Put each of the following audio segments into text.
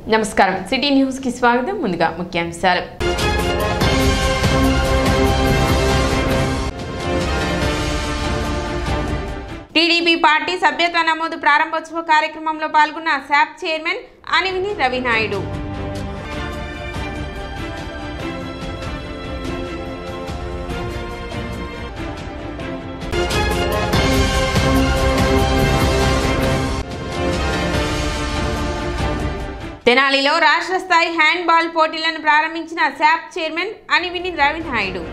నమస్కారం city news కి స్వాగతం ముందుగా ముఖ్యాంశాలు టీడీపీ పార్టీ సభ్యత్వ నమోదు ప్రారంభోత్సవ కార్యక్రమంలో పాల్గొన్న శాప్ చైర్మన్ అనివిని రవినాయుడు తెనాలిలో రాష్ట్ర స్థాయి హ్యాండ్బాల్ పోటీలను ప్రారంభించిన శాప్ చైర్మన్ అనివిని రవినాయుడు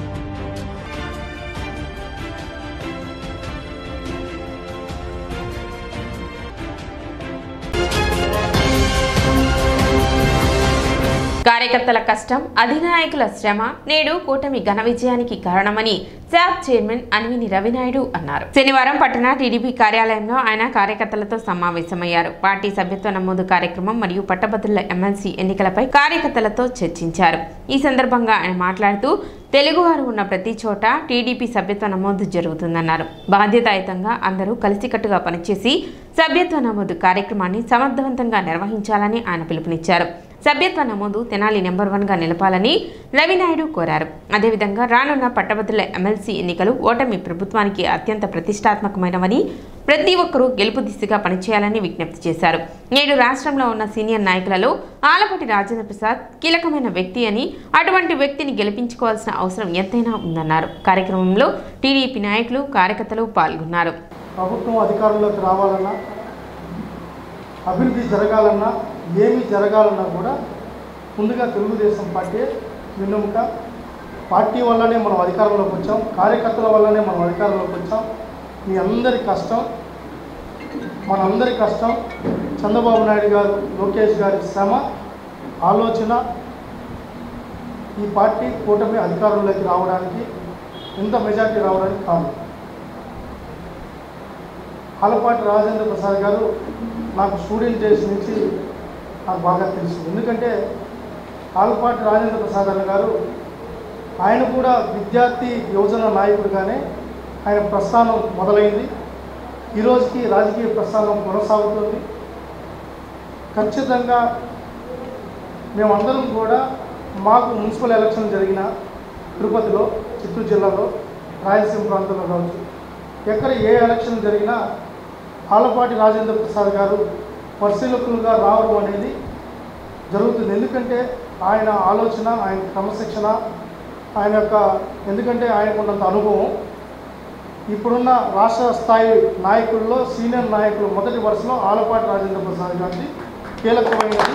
కార్యకర్తల కష్టం అధినాయకుల శ్రమ నేడు కూటమి ఘన విజయానికి కారణమని శాప్ చైర్మన్ అన్విని రవినాయుడు అన్నారు శనివారం పట్టణ టీడీపీ కార్యాలయంలో ఆయన కార్యకర్తలతో సమావేశమయ్యారు పార్టీ సభ్యత్వ నమోదు కార్యక్రమం మరియు పట్టభద్రుల ఎమ్మెల్సీ ఎన్నికలపై కార్యకర్తలతో చర్చించారు ఈ సందర్భంగా ఆయన మాట్లాడుతూ తెలుగువారు ఉన్న ప్రతి చోట టీడీపీ సభ్యత్వ నమోదు జరుగుతుందన్నారు బాధ్యతాయుతంగా అందరూ కలిసికట్టుగా పనిచేసి సభ్యత్వ నమోదు కార్యక్రమాన్ని సమర్థవంతంగా నిర్వహించాలని ఆయన పిలుపునిచ్చారు సభ్యత్వ నమోదు తెనాలి నెంబర్ వన్గా నిలపాలని రవినాయుడు కోరారు అదేవిధంగా రానున్న పట్టభద్రుల ఎమ్మెల్సీ ఎన్నికలు ఓటమి ప్రభుత్వానికి అత్యంత ప్రతిష్టాత్మకమైనవని ప్రతి ఒక్కరూ గెలుపు దిశగా పనిచేయాలని విజ్ఞప్తి చేశారు నేడు రాష్ట్రంలో ఉన్న సీనియర్ నాయకులలో ఆలపాటి రాజేంద్ర ప్రసాద్ కీలకమైన వ్యక్తి అని అటువంటి వ్యక్తిని గెలిపించుకోవాల్సిన అవసరం ఎంతైనా ఉందన్నారు కార్యక్రమంలో టీడీపీ నాయకులు కార్యకర్తలు పాల్గొన్నారు ప్రభుత్వం అధికారంలోకి రావాలన్నా అభివృద్ధి జరగాలన్నా ఏమి జరగాలన్నా కూడా ముందుగా తెలుగుదేశం పార్టీ వెన్నెముక పార్టీ వల్లనే మనం అధికారంలోకి వచ్చాం కార్యకర్తల వల్లనే మనం అధికారంలోకి వచ్చాం మీ అందరి కష్టం మనందరి కష్టం చంద్రబాబు నాయుడు గారు లోకేష్ గారి శ్రమ ఆలోచన ఈ పార్టీ కూటమి అధికారంలోకి రావడానికి ఎంత మెజార్టీ రావడానికి కారణం ఆలపాటి రాజేంద్ర ప్రసాద్ గారు నాకు స్టూడెంట్ డేస్ నుంచి నాకు బాగా తెలుసు ఎందుకంటే ఆలపాటి రాజేంద్ర ప్రసాద్ అన్న గారు ఆయన కూడా విద్యార్థి యువజన నాయకుడిగానే ఆయన ప్రస్థానం మొదలైంది ఈ రోజుకి రాజకీయ ప్రస్థానం కొనసాగుతుంది ఖచ్చితంగా మేమందరం కూడా మాకు మున్సిపల్ ఎలక్షన్ జరిగిన తిరుపతిలో చిత్తూరు జిల్లాలో రాయలసీమ ప్రాంతంలో కావచ్చు ఎక్కడ ఏ ఎలక్షన్ జరిగినా ఆలపాటి రాజేంద్ర ప్రసాద్ గారు పరిశీలకులుగా రావడం అనేది జరుగుతుంది ఎందుకంటే ఆయన ఆలోచన ఆయన క్రమశిక్షణ ఆయన యొక్క ఎందుకంటే ఆయనకున్నంత అనుభవం ఇప్పుడున్న రాష్ట్ర స్థాయి నాయకుల్లో సీనియర్ నాయకులు మొదటి వరుసలో ఆలపాటి రాజేంద్ర ప్రసాద్ గారిది కీలకమైనది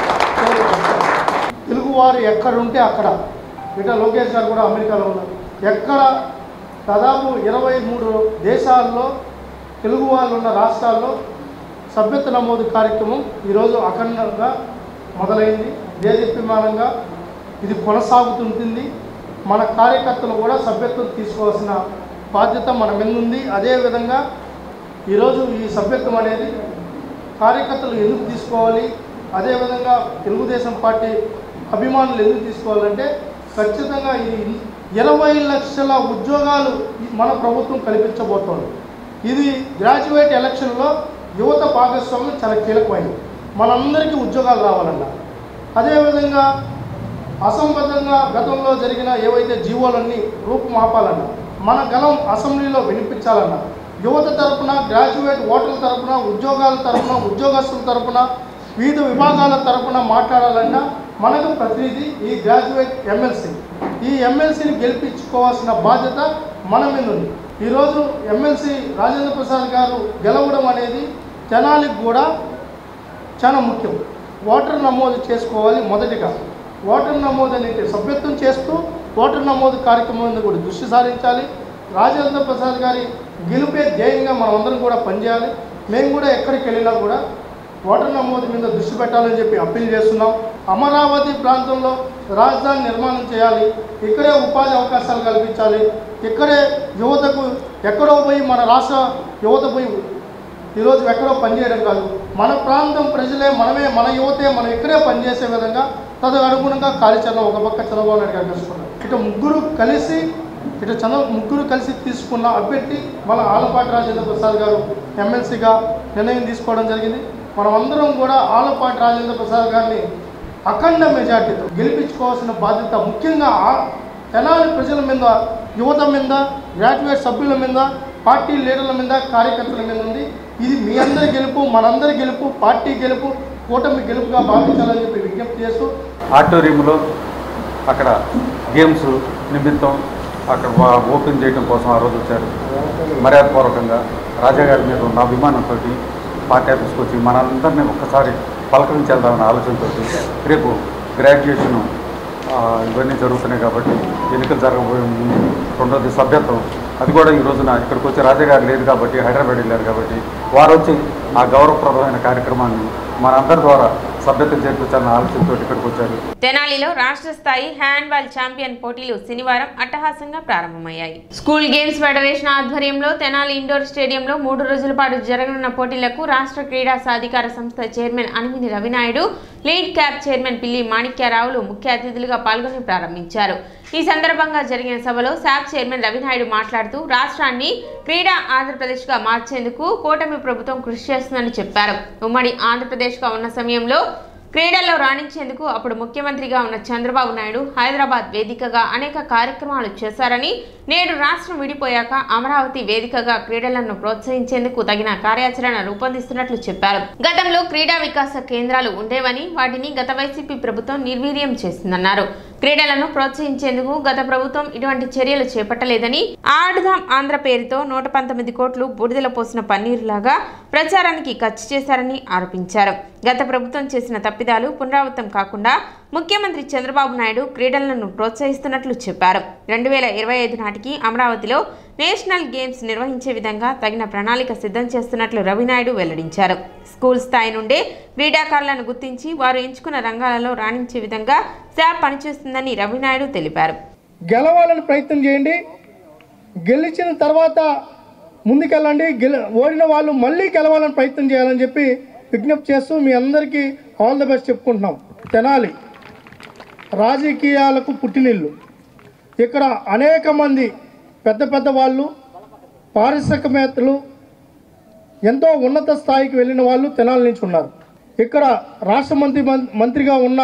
తెలుగువారు ఎక్కడుంటే అక్కడ ఇట లోకేష్ గారు కూడా అమెరికాలో ఉన్నారు ఎక్కడ దాదాపు ఇరవై మూడు దేశాల్లో తెలుగు వాళ్ళు ఉన్న రాష్ట్రాల్లో సభ్యత్వ నమోదు కార్యక్రమం ఈరోజు అఖండంగా మొదలైంది దేదీప్యమానంగా ఇది కొనసాగుతుంటుంది మన కార్యకర్తలు కూడా సభ్యత్వం తీసుకోవాల్సిన బాధ్యత మన మీద ఉంది అదేవిధంగా ఈరోజు ఈ సభ్యత్వం అనేది కార్యకర్తలు ఎందుకు తీసుకోవాలి అదేవిధంగా తెలుగుదేశం పార్టీ అభిమానులు ఎందుకు తీసుకోవాలంటే ఖచ్చితంగా ఈ ఇరవై లక్షల ఉద్యోగాలు మన ప్రభుత్వం కల్పించబోతోంది ఇది గ్రాడ్యుయేట్ ఎలక్షన్లో యువత భాగస్వామ్యం చాలా కీలకమైనది మనందరికీ ఉద్యోగాలు రావాలన్నా అదేవిధంగా అసంబద్ధంగా గతంలో జరిగిన ఏవైతే జీవోలన్నీ రూపుమాపాలన్నా మన గలం అసెంబ్లీలో వినిపించాలన్నా యువత తరపున గ్రాడ్యుయేట్ ఓటర్ల తరపున ఉద్యోగాల తరపున ఉద్యోగస్తుల తరపున వివిధ విభాగాల తరపున మాట్లాడాలన్నా మనకు ప్రతినిధి ఈ గ్రాడ్యుయేట్ ఎమ్మెల్సీ ఈ ఎమ్మెల్సీని గెలిపించుకోవాల్సిన బాధ్యత మన మీద ఉంది ఈరోజు ఎమ్మెల్సీ రాజేంద్ర ప్రసాద్ గారు గెలవడం అనేది జనాలకు కూడా చాలా ముఖ్యం ఓటర్ నమోదు చేసుకోవాలి మొదటిగా ఓటర్ నమోదు అనేది సభ్యత్వం చేస్తూ ఓటర్ నమోదు కార్యక్రమం మీద కూడా దృష్టి సారించాలి రాజేంద్ర ప్రసాద్ గారి గెలుపే ధ్యేయంగా మనం అందరం కూడా పనిచేయాలి మేము కూడా ఎక్కడికి వెళ్ళినా కూడా ఓటర్ నమోదు మీద దృష్టి పెట్టాలని చెప్పి అప్పీల్ చేస్తున్నాం అమరావతి ప్రాంతంలో రాజధాని నిర్మాణం చేయాలి ఇక్కడే ఉపాధి అవకాశాలు కల్పించాలి ఇక్కడే యువతకు ఎక్కడో పోయి మన రాష్ట్ర యువత పోయి ఈరోజు ఎక్కడో పనిచేయడం కాదు మన ప్రాంతం ప్రజలే మనమే మన యువతే మనం ఇక్కడే పనిచేసే విధంగా తదు అనుగుణంగా కార్యాచరణ ఒక పక్క చంద్రబాబు నాయుడు గారు తీసుకున్నారు ఇటు ముగ్గురు కలిసి ఇటు చంద్ర ముగ్గురు కలిసి తీసుకున్న అభ్యర్థి మన ఆలపాటి రాజేంద్ర ప్రసాద్ గారు ఎమ్మెల్సీగా నిర్ణయం తీసుకోవడం జరిగింది మనమందరం కూడా ఆలపాటి రాజేంద్ర ప్రసాద్ గారిని అఖండ మెజార్టీతో గెలిపించుకోవాల్సిన బాధ్యత ముఖ్యంగా ఆ తెనాలి ప్రజల మీద యువత మీద గ్రాడ్యుయేట్ సభ్యుల మీద పార్టీ లీడర్ల మీద కార్యకర్తల మీద ఉంది ఇది మీ అందరి గెలుపు మనందరి గెలుపు పార్టీ గెలుపు కూటమి గెలుపుగా భావించాలని చెప్పి విజ్ఞప్తి చేస్తూ ఆడిటోరియంలో అక్కడ గేమ్స్ నిమిత్తం అక్కడ వా- ఓపెన్ చేయడం కోసం ఆ రోజు వచ్చారు మర్యాదపూర్వకంగా రాజా గారి మీద ఉన్న అభిమానంతో పార్టీ ఆఫీస్కి వచ్చి మనందరినీ ఒక్కసారి పలకరించేద్దామన్న ఆలోచనతో రేపు గ్రాడ్యుయేషను ఆ, ఇవన్నీ జరుగుతున్నాయి కాబట్టి ఎన్నికలు జరగబోయే ముందు రెండోది సభ్యత్వం అది కూడా ఈ రోజున ఇక్కడికి వచ్చి రాజా గారు లేదు కాబట్టి హైదరాబాద్ వెళ్ళారు కాబట్టి వారు వచ్చి ఆ గౌరవప్రదమైన కార్యక్రమాన్ని మనందరి ద్వారా సభ్యత్వం చేర్పించాలన్న ఆలోచనతో ఇక్కడికి వచ్చారు తెనాలిలో రాష్ట్ర స్థాయి హ్యాండ్బాల్ ఛాంపియన్ పోటీలు శనివారం అట్టహాసంగా ప్రారంభమయ్యాయి స్కూల్ గేమ్స్ ఫెడరేషన్ ఆధ్వర్యంలో తెనాలి ఇండోర్ స్టేడియంలో మూడు రోజుల పాటు జరగనున్న పోటీలకు రాష్ట్ర క్రీడా సాధికార సంస్థ chairman Animini Ravinaidu Lidcap chairman Pilli మాణిక్యరావులు ముఖ్య అతిథులుగా పాల్గొని ప్రారంభించారు ఈ సందర్భంగా జరిగిన సభలో శాప్ చైర్మన్ రవినాయుడు మాట్లాడుతూ రాష్ట్రాన్ని క్రీడా ఆంధ్రప్రదేశ్గా మార్చేందుకు కూటమి ప్రభుత్వం కృషి చేస్తుందని చెప్పారు ఉమ్మడి ఆంధ్రప్రదేశ్గా ఉన్న సమయంలో క్రీడల్లో రాణించేందుకు అప్పుడు ముఖ్యమంత్రిగా ఉన్న చంద్రబాబు నాయుడు హైదరాబాద్ వేదికగా అనేక కార్యక్రమాలు చేశారని నేడు రాష్ట్రం విడిపోయాక అమరావతి వేదికగా క్రీడలను ప్రోత్సహించేందుకు తగిన కార్యాచరణ రూపొందిస్తున్నట్లు చెప్పారు గతంలో క్రీడా వికాస కేంద్రాలు ఉండేవని వాటిని గత వైసీపీ ప్రభుత్వం నిర్వీర్యం చేసిందన్నారు క్రీడలను ప్రోత్సహించేందుకు గత ప్రభుత్వం ఇటువంటి చర్యలు చేపట్టలేదని ఆడుదాం ఆంధ్ర పేరుతో నూట పంతొమ్మిది కోట్లు బూడిదల పోసిన పన్నీరులాగా ప్రచారానికి ఖర్చు చేశారని ఆరోపించారు గత ప్రభుత్వం చేసిన తప్పిదాలు పునరావృతం కాకుండా ముఖ్యమంత్రి చంద్రబాబు నాయుడు క్రీడలను ప్రోత్సహిస్తున్నట్లు చెప్పారు రెండు వేల ఇరవై ఐదు నాటికి అమరావతిలో నేషనల్ గేమ్స్ నిర్వహించే విధంగా తగిన ప్రణాళిక సిద్ధం చేస్తున్నట్లు రవినాయుడు వెల్లడించారు స్కూల్ స్థాయి నుండే క్రీడాకారులను గుర్తించి వారు ఎంచుకున్న రంగాలలో రాణించే విధంగా శాప్ పనిచేస్తుందని రవినాయుడు తెలిపారు గెలవాలని ప్రయత్నం చేయండి గెలిచిన తర్వాత ముందుకెళ్ళండి గెల ఓడిన వాళ్ళు మళ్ళీ గెలవాలని ప్రయత్నం చేయాలని చెప్పి విజ్ఞప్తి చేస్తూ మీ అందరికీ ఆల్ ద బెస్ట్ చెప్పుకుంటున్నాం తెనాలి రాజకీయాలకు పుట్టినిల్లు ఇక్కడ అనేక మంది పెద్ద పెద్ద వాళ్ళు పారిశ్రామికవేత్తలు ఎంతో ఉన్నత స్థాయికి వెళ్ళిన వాళ్ళు తెనాలి నుంచి ఉన్నారు ఇక్కడ రాష్ట్ర మంత్రి మంత్రిగా ఉన్న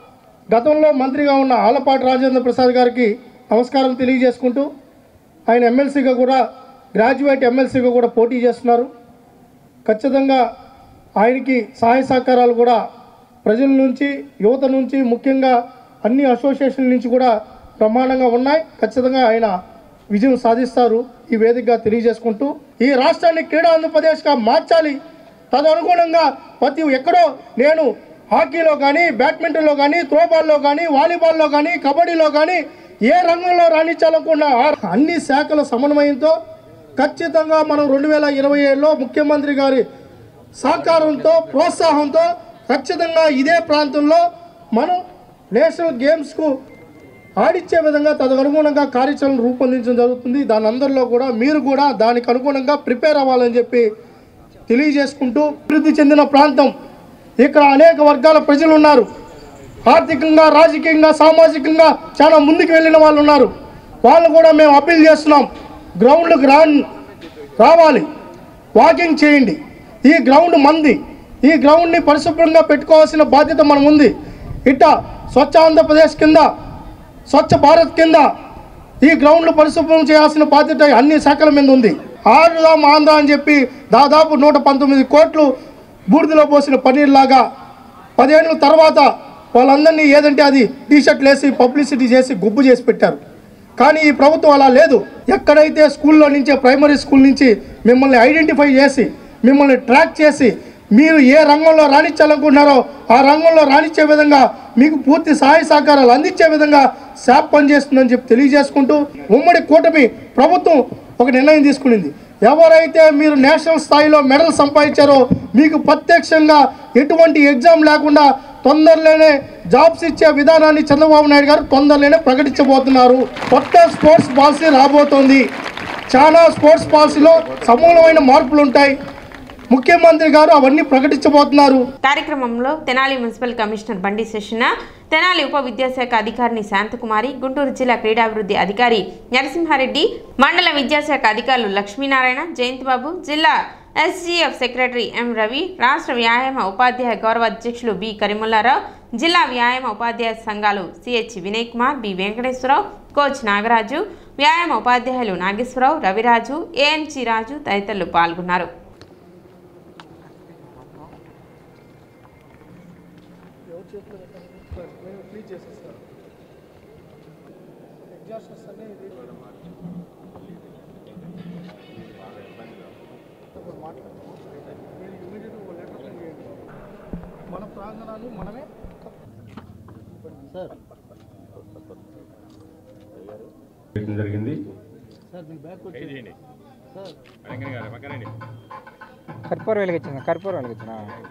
గతంలో మంత్రిగా ఉన్న ఆలపాటి రాజేంద్ర ప్రసాద్ గారికి నమస్కారం తెలియజేసుకుంటూ ఆయన ఎమ్మెల్సీగా కూడా గ్రాడ్యుయేట్ ఎమ్మెల్సీగా కూడా పోటీ చేస్తున్నారు ఖచ్చితంగా ఆయనకి సహాయ సహకారాలు కూడా ప్రజల నుంచి యువత నుంచి ముఖ్యంగా అన్ని అసోసియేషన్ల నుంచి కూడా ప్రమాణంగా ఉన్నాయి ఖచ్చితంగా ఆయన విజయం సాధిస్తారు ఈ వేదికగా తెలియజేసుకుంటూ ఈ రాష్ట్రాన్ని క్రీడా ఆంధ్రప్రదేశ్గా మార్చాలి తదనుగుణంగా ప్రతి ఎక్కడో నేను హాకీలో కానీ బ్యాడ్మింటన్లో కానీ త్రోబాల్లో కానీ వాలీబాల్లో కానీ కబడ్డీలో కానీ ఏ రంగంలో రాణించాలనుకున్నా ఆ అన్ని శాఖల సమన్వయంతో ఖచ్చితంగా మనం రెండు వేల ఇరవై ఏడులో ముఖ్యమంత్రి గారి సహకారంతో ప్రోత్సాహంతో ఖచ్చితంగా ఇదే ప్రాంతంలో మనం నేషనల్ గేమ్స్కు ఆడిచ్చే విధంగా తదనుగుణంగా కార్యాచరణ రూపొందించడం జరుగుతుంది దాని అందరిలో కూడా మీరు కూడా దానికి అనుగుణంగా ప్రిపేర్ అవ్వాలని చెప్పి తెలియజేసుకుంటూ అభివృద్ధి చెందిన ప్రాంతం ఇక్కడ అనేక వర్గాల ప్రజలు ఉన్నారు ఆర్థికంగా రాజకీయంగా సామాజికంగా చాలా ముందుకు వెళ్ళిన వాళ్ళు ఉన్నారు వాళ్ళు కూడా మేము అప్పీల్ చేస్తున్నాం గ్రౌండ్కి రా రావాలి వాకింగ్ చేయండి ఈ గ్రౌండ్ మంది ఈ గ్రౌండ్ని పరిశుభ్రంగా పెట్టుకోవాల్సిన బాధ్యత మనం ఉంది ఇట్ట స్వచ్ఛ ఆంధ్రప్రదేశ్ కింద స్వచ్ఛ భారత్ కింద ఈ గ్రౌండ్లు పరిశుభ్రం చేయాల్సిన బాధ్యత అన్ని శాఖల మీద ఉంది ఆరుదాం ఆంధ్ర అని చెప్పి దాదాపు నూట పంతొమ్మిది కోట్లు బూడిదలో పోసిన పన్నీర్ లాగా పదిహేనుల తర్వాత వాళ్ళందరినీ ఏదంటే అది టీషర్ట్లు వేసి పబ్లిసిటీ చేసి గుబ్బు చేసి పెట్టారు కానీ ఈ ప్రభుత్వం అలా లేదు ఎక్కడైతే స్కూల్లో నుంచి ప్రైమరీ స్కూల్ నుంచి మిమ్మల్ని ఐడెంటిఫై చేసి మిమ్మల్ని ట్రాక్ చేసి మీరు ఏ రంగంలో రాణించాలనుకుంటున్నారో ఆ రంగంలో రాణించే విధంగా మీకు పూర్తి సహాయ సహకారాలు అందించే విధంగా శాప్ పనిచేస్తుందని చెప్పి తెలియజేసుకుంటూ ఉమ్మడి కూటమి ప్రభుత్వం ఒక నిర్ణయం తీసుకునింది ఎవరైతే మీరు నేషనల్ స్థాయిలో మెడల్ సంపాదించారో మీకు ప్రత్యక్షంగా ఎటువంటి ఎగ్జామ్ లేకుండా తొందరలోనే జాబ్స్ ఇచ్చే విధానాన్ని చంద్రబాబు నాయుడు గారు తొందరలోనే ప్రకటించబోతున్నారు కొత్త స్పోర్ట్స్ పాలసీ రాబోతోంది చాలా స్పోర్ట్స్ పాలసీలో సమూలమైన మార్పులు ఉంటాయి ముఖ్యమంత్రి గారు అవన్నీ ప్రకటించబోతున్నారు కార్యక్రమంలో తెనాలి మున్సిపల్ కమిషనర్ బండి శేషణ తెనాలి ఉప విద్యాశాఖ అధికారిని శాంతకుమారి గుంటూరు జిల్లా క్రీడాభివృద్ధి అధికారి నరసింహారెడ్డి మండల విద్యాశాఖ అధికారులు లక్ష్మీనారాయణ జయంతిబాబు జిల్లా ఎస్జీఎఫ్ సెక్రటరీ ఎం రవి రాష్ట్ర వ్యాయామ ఉపాధ్యాయ గౌరవ అధ్యక్షులు బి కరీముల్లారావు జిల్లా వ్యాయామ ఉపాధ్యాయ సంఘాలు C H Vinay Kumar B Venkateswararao coach Nagaraju వ్యాయామ ఉపాధ్యాయులు నాగేశ్వరరావు రవిరాజు ఏఎన్చి రాజు తదితరులు పాల్గొన్నారు ప్లీజ్ చేసేస్తారు ఎగ్జాస్ట్ వస్తానే ఇది ఇప్పుడు మాట్లాడతాము మీరు ఇమీడియట్గా లెటర్ చేయండి మన ప్రాంగణాన్ని మనమే సార్ చేయడం జరిగింది సార్ మీ బ్యాక్ వచ్చి సార్ కర్పూరం వెలిగించిన కర్పూరం వెలిగించిన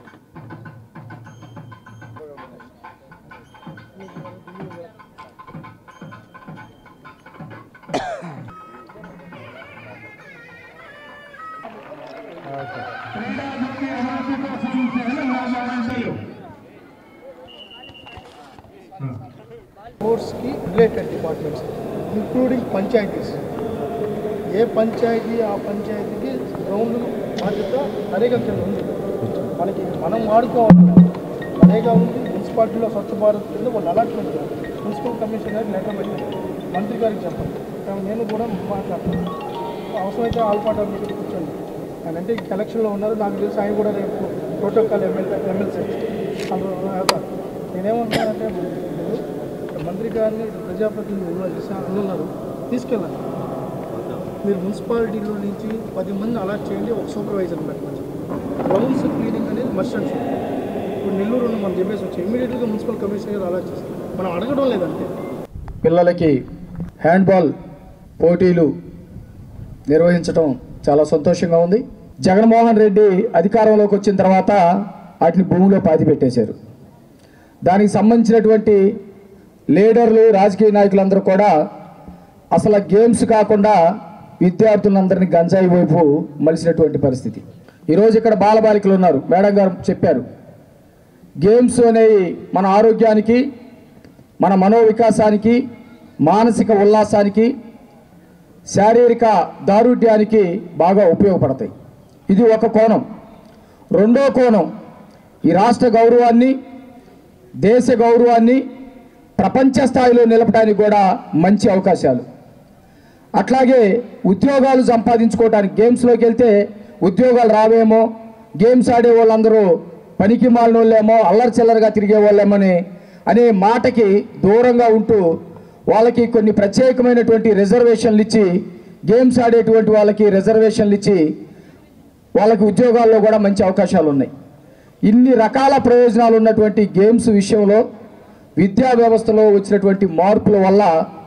స్పోర్ట్స్కి రిలేటెడ్ డిపార్ట్మెంట్స్ ఇంక్లూడింగ్ పంచాయతీస్ ఏ పంచాయతీ ఆ పంచాయతీకి గ్రౌండ్ బాధ్యత నరేగా కింద ఉంది మనకి మనం వాడుకోవాలి నరేగా ఉంది మున్సిపాలిటీలో స్వచ్ఛ భారత్ కింద వాళ్ళు అలాట్మెంట్ మున్సిపల్ కమిషనర్ లెటర్ పెట్టారు మంత్రి గారికి చెప్పండి కానీ నేను కూడా మాట్లాడతాను అవసరమైతే ఆల్పాట మీటింగ్ కూర్చోండి ఆయన అంటే ఎలక్షన్లో ఉన్నారు నాకు తెలిసి ఆయన కూడా రేపు ప్రోటోకాల్ ఎమ్మెల్యే ఎమ్మెల్సీ అందులో వెళ్తారు నేనేమంటున్నానంటే మీరు మంత్రి గారిని ప్రజాప్రతినిధులు ఉన్నారు తీసుకెళ్ళండి మీరు మున్సిపాలిటీలో నుంచి పది మంది అలాట్ చేయండి ఒక సూపర్వైజర్ పెట్టండి గ్రౌండ్స్ క్లీనింగ్ అనేది మస్ట్ అండ్ షుడ్. ఇప్పుడు నెల్లూరు ఉన్న మనం చెప్పేసి వచ్చి ఇమీడియట్గా మున్సిపల్ కమిషనర్ గారు అలాట్ చేస్తారు మనం అడగడం లేదంటే పిల్లలకి హ్యాండ్బాల్ పోటీలు నిర్వహించడం చాలా సంతోషంగా ఉంది జగన్మోహన్ రెడ్డి అధికారంలోకి వచ్చిన తర్వాత వాటిని భూమిలో పాతి పెట్టేశారు దానికి సంబంధించినటువంటి లీడర్లు రాజకీయ నాయకులందరూ కూడా అసలు గేమ్స్ కాకుండా విద్యార్థులందరినీ గంజాయి వైపు మలిసినటువంటి పరిస్థితి ఈరోజు ఇక్కడ బాలబాలికలు ఉన్నారు మేడం గారు చెప్పారు గేమ్స్ అనేవి మన ఆరోగ్యానికి మన మనోవికాసానికి మానసిక ఉల్లాసానికి శారీరక దారుఢ్యానికి బాగా ఉపయోగపడతాయి ఇది ఒక కోణం రెండో కోణం ఈ రాష్ట్ర గౌరవాన్ని దేశ గౌరవాన్ని ప్రపంచ స్థాయిలో నిలపడానికి కూడా మంచి అవకాశాలు అట్లాగే ఉద్యోగాలు సంపాదించుకోవడానికి గేమ్స్లోకి వెళ్తే ఉద్యోగాలు రావేమో గేమ్స్ ఆడే వాళ్ళందరూ పనికి మాలిన వాళ్ళేమో అల్లరి చిల్లరగా తిరిగే వాళ్ళేమని అనే మాటకి దూరంగా ఉంటూ వాళ్ళకి కొన్ని ప్రత్యేకమైనటువంటి రిజర్వేషన్లు ఇచ్చి గేమ్స్ ఆడేటువంటి వాళ్ళకి రిజర్వేషన్లు ఇచ్చి వాళ్ళకి ఉద్యోగాల్లో కూడా మంచి అవకాశాలు ఉన్నాయి ఇన్ని రకాల ప్రయోజనాలు ఉన్నటువంటి గేమ్స్ విషయంలో విద్యా వ్యవస్థలో వచ్చినటువంటి మార్పుల వల్ల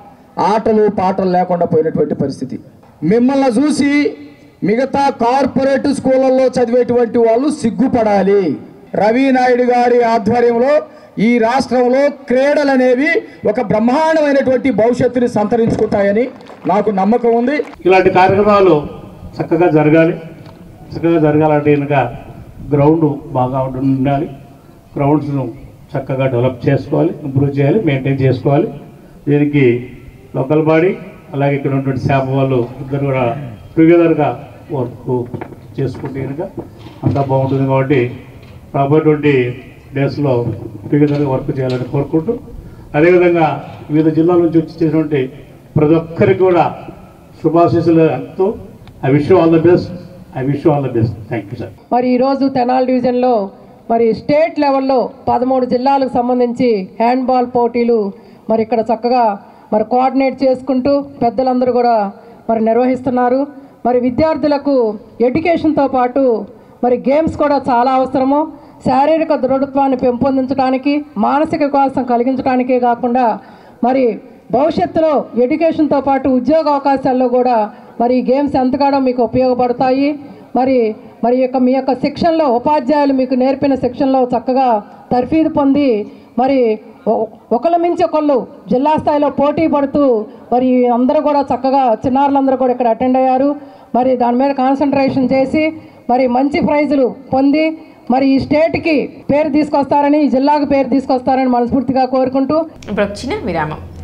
ఆటలు పాటలు లేకుండా పోయినటువంటి పరిస్థితి మిమ్మల్ని చూసి మిగతా కార్పొరేట్ స్కూళ్ళల్లో చదివేటువంటి వాళ్ళు సిగ్గుపడాలి రవి నాయుడు గారి ఆధ్వర్యంలో ఈ రాష్ట్రంలో క్రీడలు అనేవి ఒక బ్రహ్మాండమైనటువంటి భవిష్యత్తుని సంతరించుకుంటాయని నాకు నమ్మకం ఉంది ఇలాంటి కార్యక్రమాలు చక్కగా జరగాలి చక్కగా జరగాలంటే కనుక గ్రౌండ్ బాగా ఉండాలి గ్రౌండ్స్ను చక్కగా డెవలప్ చేసుకోవాలి ఇంప్రూవ్ చేయాలి మెయింటైన్ చేసుకోవాలి దీనికి లోకల్ బాడీ అలాగే ఇక్కడ ఉన్నటువంటి శాప వాళ్ళు ఇద్దరు కూడా టుగెదర్గా వర్క్ చేసుకుంటే కనుక అంతా బాగుంటుంది కాబట్టి రాబోయేటువంటి డేస్లో టుగెదర్గా వర్క్ చేయాలని కోరుకుంటూ అదేవిధంగా వివిధ జిల్లాల నుంచి వచ్చి చేసినటువంటి ప్రతి ఒక్కరికి కూడా శుభాశీస్సులు అంటూ I wish all the best I wish all the best thank you sir మరి ఈరోజు తెనాలి డివిజన్లో మరి స్టేట్ లెవెల్లో పదమూడు జిల్లాలకు సంబంధించి హ్యాండ్బాల్ పోటీలు మరి ఇక్కడ చక్కగా మరి కోఆర్డినేట్ చేసుకుంటూ పెద్దలందరూ కూడా మరి నిర్వహిస్తున్నారు మరి విద్యార్థులకు ఎడ్యుకేషన్తో పాటు మరి గేమ్స్ కూడా చాలా అవసరము శారీరక దృఢత్వాన్ని పెంపొందించడానికి మానసిక వికాసం కలిగించడానికే కాకుండా మరి భవిష్యత్తులో ఎడ్యుకేషన్తో పాటు ఉద్యోగ అవకాశాల్లో కూడా మరి ఈ గేమ్స్ ఎంతగానో మీకు ఉపయోగపడతాయి మరి మరి యొక్క మీ యొక్క శిక్షణలో ఉపాధ్యాయులు మీకు నేర్పిన శిక్షణలో చక్కగా తర్ఫీదు పొంది మరి ఒ- ఒకళ్ళ మించి ఒకళ్ళు జిల్లా స్థాయిలో పోటీ పడుతూ మరి అందరూ కూడా చక్కగా చిన్నారులందరూ కూడా ఇక్కడ అటెండ్ అయ్యారు మరి దాని మీద కాన్సన్ట్రేషన్ చేసి మరి మంచి ప్రైజులు పొంది మరి ఈ స్టేట్కి పేరు తీసుకొస్తారని ఈ జిల్లాకు పేరు తీసుకొస్తారని మనస్ఫూర్తిగా కోరుకుంటూ ఇప్పుడు ఒక చిన్న విరామం